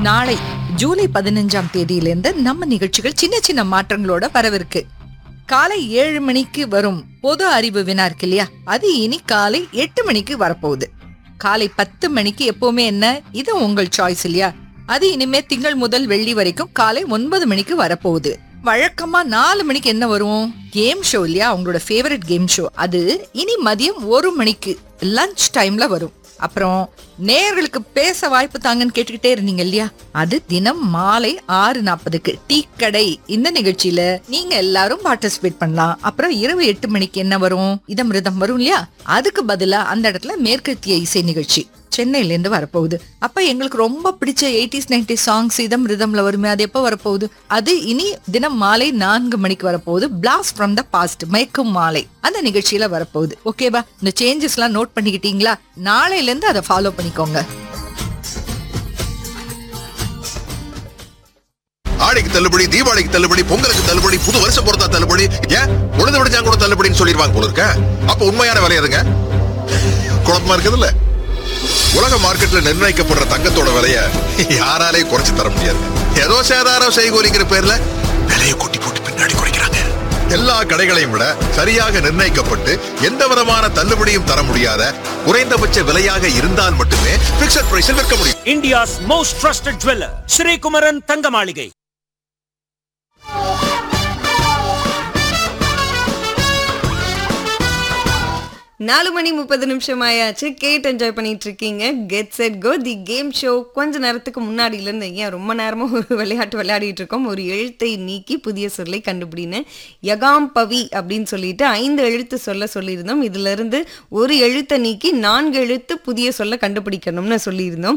நாளை ஜூலை பதினஞ்சாம் தேதியிலிருந்து நம்ம நிகழ்ச்சிகள் சின்ன சின்ன மாற்றங்களோட வரவிருக்கு காலை ஏழு மணிக்கு வரும் பொது அறிவு வினா இருக்கு இல்லையா அது இனி காலை எட்டு மணிக்கு வரப்போகுது காலை பத்து மணிக்கு எப்பவுமே என்ன இது உங்கள் சாய்ஸ் இல்லையா அது இனிமே திங்கள் முதல் வெள்ளி வரைக்கும் காலை ஒன்பது மணிக்கு வரப்போகுது வழக்கமா நாலு மணிக்கு என்ன வரும் கேம் ஷோ இல்லையா உங்களோட ஃபேவரட் கேம் ஷோ அது இனி மதியம் ஒரு மணிக்கு லஞ்ச் டைம்ல வரும் அப்புறம் நேயர்களுக்கு பேச வாய்ப்பு தாங்கன்னு கேட்டுக்கிட்டே இருந்தீங்க இல்லையா அது தினம் மாலை ஆறு நாற்பதுக்கு டீ கடை இந்த நிகழ்ச்சியில நீங்க எல்லாரும் பார்ட்டிசிபேட் பண்ணலாம் அப்புறம் இரவு எட்டு மணிக்கு என்ன வரும் இதம் ரிதம் வரும் இல்லையா அதுக்கு பதிலா அந்த இடத்துல மேற்கத்திய இசை நிகழ்ச்சி சென்னையில இருந்து வரப்போகுது அப்ப எங்களுக்கு ரொம்ப பிடிச்ச எயிட்டிஸ் நைன்டி சாங்ஸ் இதம் ரிதம்ல வருமே அது எப்போ வரப்போகுது அது இனி தினம் மாலை நான்கு மணிக்கு வரப்போகுது பிளாஸ்ட் ஃப்ரம் த பாஸ்ட் மயக்கும் மாலை அந்த நிகழ்ச்சியில வரப்போகுது ஓகேவா இந்த சேஞ்சஸ் எல்லாம் நோட் பண்ணிக்கிட்டீங்களா நாளையில இருந்து அதை ஃபாலோ பண்ணிக்கோங்க ஆடிக்கு தள்ளுபடி தீபாவளிக்கு தள்ளுபடி பொங்கலுக்கு தள்ளுபடி புது வருஷம் பொறுத்தா தள்ளுபடி ஏன் உழுது விடுஞ்சா கூட தள்ளுபடின்னு சொல்லிடுவாங்க போல இருக்க அப்ப உண்மையான விலை எதுங்க குழப்பமா இருக்குதுல்ல உலக மார்க்கெட்ல நிர்ணயிக்கப்படுற தங்கத்தோட விலைய யாராலையும் குறைச்சு தர முடியாது ஏதோ சேதாரம் செய்கூலிங்கிற பேர்ல விலையை கொட்டி போட்டு பின்னாடி குறைக்கிறாங்க எல்லா கடைகளையும் விட சரியாக நிர்ணயிக்கப்பட்டு எந்த விதமான தள்ளுபடியும் தர முடியாத குறைந்தபட்ச விலையாக இருந்தால் மட்டுமே பிக்சட் பிரைஸில் விற்க முடியும் India's most trusted jeweler, Sri Kumaran Thangamaligai. நாலு மணி முப்பது நிமிஷம் ஆயாச்சு கேட் என்ஜாய் பண்ணிட்டு இருக்கீங்க get set go the game show கொஞ்ச நேரத்துக்கு முன்னாடில இருந்து ஏன் ரொம்ப நேரமா ஒரு விளையாட்டு விளையாடிட்டு இருக்கோம் ஒரு எழுத்தை நீக்கி புதிய சொல்லை கண்டுபிடின்னு யகாம் பவி அப்படின்னு சொல்லிட்டு ஐந்து எழுத்து சொல்ல சொல்லியிருந்தோம் இதுல இருந்து ஒரு எழுத்தை நீக்கி நான்கு எழுத்து புதிய சொல்ல கண்டுபிடிக்கணும்னு சொல்லியிருந்தோம்